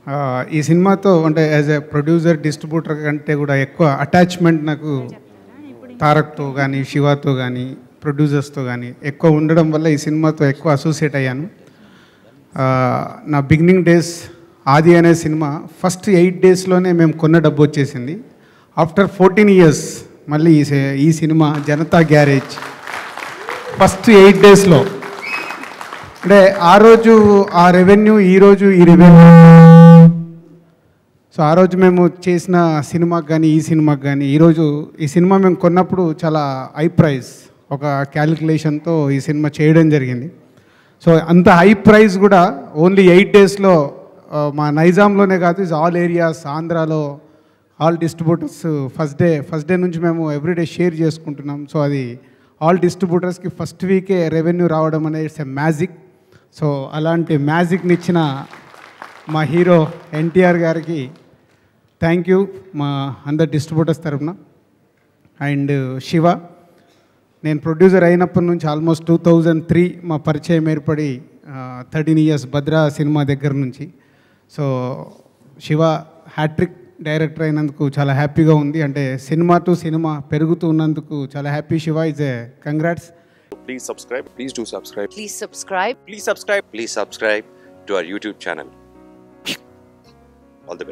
ఆ, ఈ సినిమాతో అంటే యాజ్ ఎ ప్రొడ్యూసర్ డిస్ట్రిబ్యూటర్ కంటే కూడా ఎక్కువ అటాచ్మెంట్ నాకు తారక్తో కానీ శివాతో కానీ ప్రొడ్యూసర్స్తో కానీ ఎక్కువ ఉండడం వల్ల ఈ సినిమాతో ఎక్కువ అసోసియేట్ అయ్యాను ఆ, నా బిగినింగ్ డేస్ ఆది అనే సినిమా ఫస్ట్ ఎయిట్ డేస్లోనే మేము కొన్న డబ్బు వచ్చేసింది ఆఫ్టర్ ఫోర్టీన్ ఇయర్స్ మళ్ళీ ఈ సి- ఈ cinema Janatha Garage first eight డేస్లో అంటే ఆ రోజు ఆ రెవెన్యూ ఈ రోజు ఈ రెవెన్యూ సో ఆ రోజు మేము చేసిన సినిమాకి కానీ ఈ సినిమాకి కానీ ఈరోజు ఈ సినిమా మేము కొన్నప్పుడు చాలా హై ప్రైస్ ఒక క్యాలిక్యులేషన్తో ఈ సినిమా చేయడం జరిగింది సో అంత హై ప్రైస్ కూడా ఓన్లీ ఎయిట్ డేస్లో మా నైజాంలోనే కాదు ఇస్ ఆల్ ఏరియాస్ ఆంధ్రాలో all distributors first day first day నుంచి మేము ఎవ్రీడే షేర్ చేసుకుంటున్నాం సో అది ఆల్ డిస్ట్రిబ్యూటర్స్కి ఫస్ట్ వీకే రెవెన్యూ రావడం అనేది ఇట్స్ ఎ మ్యాజిక్ సో అలాంటి మ్యాజిక్ని ఇచ్చిన మా హీరో ఎన్టీఆర్ గారికి థ్యాంక్ యూ మా అందరు డిస్ట్రిబ్యూటర్స్ తరఫున అండ్ శివ నేను ప్రొడ్యూసర్ అయినప్పటి నుంచి ఆల్మోస్ట్ టూ థౌజండ్ త్రీ మా పరిచయం ఏర్పడి థర్టీన్ ఇయర్స్ భద్రా సినిమా దగ్గర నుంచి సో శివ హ్యాట్రిక్ డైరెక్టర్ అయినందుకు చాలా హ్యాపీగా ఉంది అంటే సినిమా టు సినిమా పెరుగుతూ ఉన్నందుకు చాలా happy Shiva is a congrats Please subscribe. Please do subscribe. Please subscribe. Please subscribe. Please subscribe to our YouTube channel.